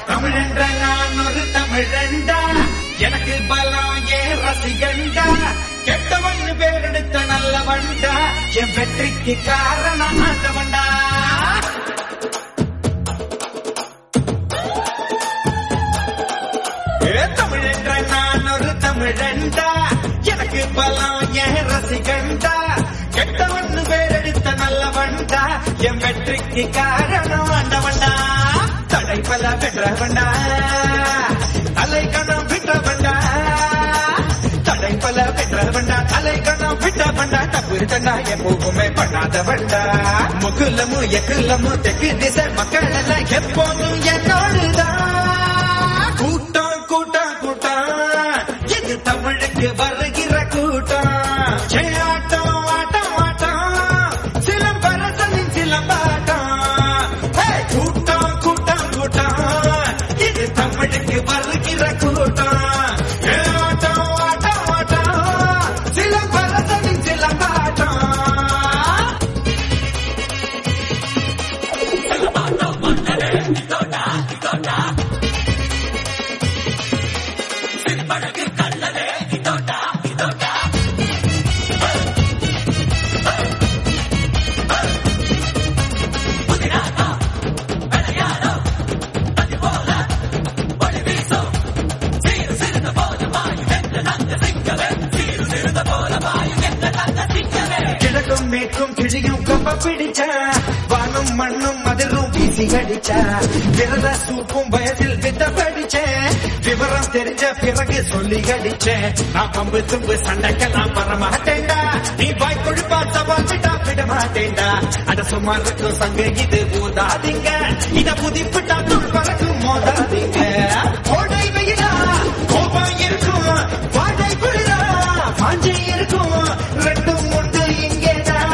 தமிழென்ற நான் ஒரு தமிழண்டா எனக்கு பலம் ஏன் ரசிகண்டா கெட்டவன் பேரெடுத்த நல்லவண்டா என் வெற்றிக்கு காரணம் ஆண்டவண்டா ஏ தமிழென்ற நான் ஒரு தமிழண்டா எனக்கு பலம் ஏன் ரசிகண்டா கெட்டவன் பேரெடுத்த நல்லவண்டா என் வெற்றிக்கு காரணம் ஆண்டவண்டா தடை பல பெற்றவண்டா தலை கணம் விட்டவண்டா தடை பல பெற்றவண்டா தலை கணம் விட்டவண்டா தப்பு தண்டா எப்பவுமே பண்ணாதவண்டா முகுலமு எக்குலமு தெற்கு திசை மக்கள் எல்லாம் எப்போதும் என்னோடுதான் கூட்டம் கூட்டம் கூட்டம் இது தமிழுக்கு வருகிற கூட்டம் ஏ ஆட்டம் ஆட்டம் ஆட்டம் சிலம்பரசனின் சிலம்பாட்டம் ஹே, கூட்டம் கூட்டம் கூட்டம் இது தமிழுக்கு வருகிற கூட்டம் ஏ ஆட்டம் ஆட்டம் ஆட்டம் சிலம்பரசனின் சிலம்பாட்டம் கிழக்கும் மேற்கும் கிழியும் கொம்ப பிடிச்ச வானும் மண்ணும் அதிலும் வீசி அடிச்ச விரத சூப்பும் வயதில் வித்த படிச்ச விவரம் தெரிஞ்ச பிறகு சொல்லி அடிச்சேன் நான் பம்பு தும்பு சண்டைக்கெல்லாம் வர மாட்டேன்டா நீ வாய் கொழுப்பா சவால் விட்டா விட மாட்டேன்டா அட சும்மா இருக்கும் சங்க இது ஊதாதீங்க இத புதிப்பிட்டா துள் பறக்கும் மோதாதீங்க கோடை வெயிலா கோபம் இருக்கும் வாடை குளிரா பாஞ்சை இருக்கும் ரெண்டும் உண்டு இங்கேதான்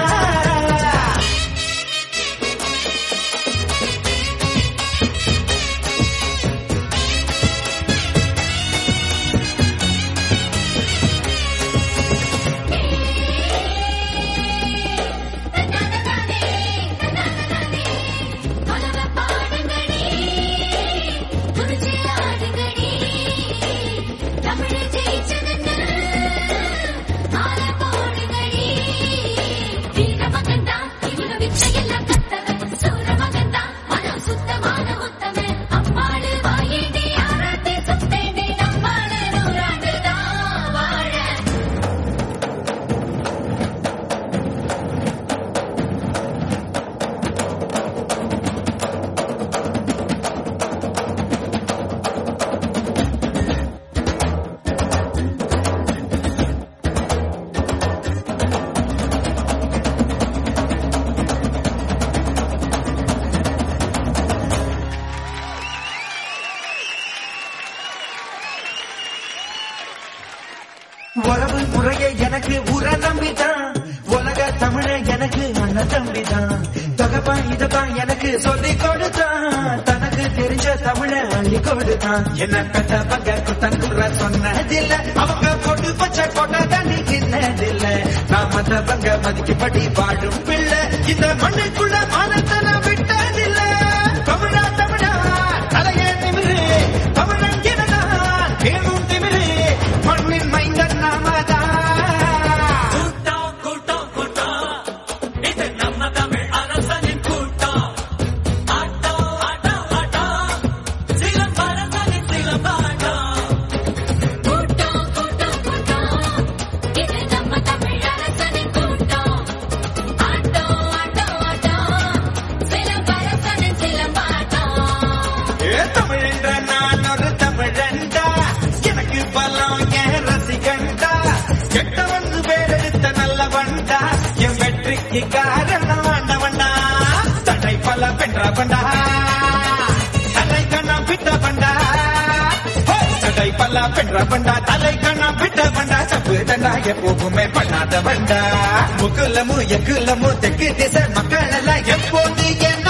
மலர பாடுங்கடி துணிச்சு ஆடுங்கடி தமிழ் ஜெயிச்சதுன்னு மால போடுங்கடி வீர மகன்தா இவங்க வித்தையெல்லாம் கத்தவன் சூர மகன்தா மனம் சுத்தமான உத்தமன் அம்மாளு வாயேண்டி ஆராட்டி சுத்தேண்டி நம்மாளு நூறாண்டுதான் வாழ உறவு முறையை எனக்கு உர நம்பிதான் உலக தமிழ எனக்கு அண்ணன் தம்பிதான் தகப்பா இதுதான் எனக்கு சொல்லி கொடுத்தான் தனக்கு தெரிஞ்ச தமிழ அள்ளி கொடுத்தான் என்ன பெத்தவங்க குத்தங்குற சொன்னதில்ல அவங்க கொண்டு பச்சை கொண்ட தண்ணி கிண்ணதில்ல நான் மத்தவங்க மதிக்கப்படி வாழும் பிள்ளை இந்த மண்ணுக்குள்ள மானத்தன விட்டதில்ல தமிழா தமிழா தலையே நிமிரு தமிழன் எனதான் தேனும் திமிரு மண்ணின் மைந்தன் நாமதான் கூட்டம் கூட்டம் கூட்டம் இது நம்ம தமிழ் அரசனின் கூட்டம் ஆட்டம் ஆட்டம் ஆட்டம் சிலம்பரசனின் சிலம்பாட்டம் கூட்டம் கூட்டம் கூட்டம் இது நம்ம தமிழ் அரசனின் கூட்டம் ஆட்டம் ஆட்டம் ஆட்டம் சிலம்பரசனின் சிலம்பாட்டம் ஏ தமிழென்ற நான் ஒரு தமிழண்டா எனக்கு பலம் என் ரசிகண்டா கெட்டவன் பேரெடுத்த நல்லவண்டா என் வெற்றிக்கு காரணம் ஆண்டவண்டா தடை பல பெற்றவண்டா தலை கண்ணம் விட்டவண்டா ஹே, தடை பல பெற்றவண்டா தலை கண்ணம் விட்டவண்டா தப்பு தண்டா எப்போதுமே பண்ணாதவண்டா முகுலமு எக்குலமு தெற்கு திசை மக்கள் எல்லாம் எப்போது என்ன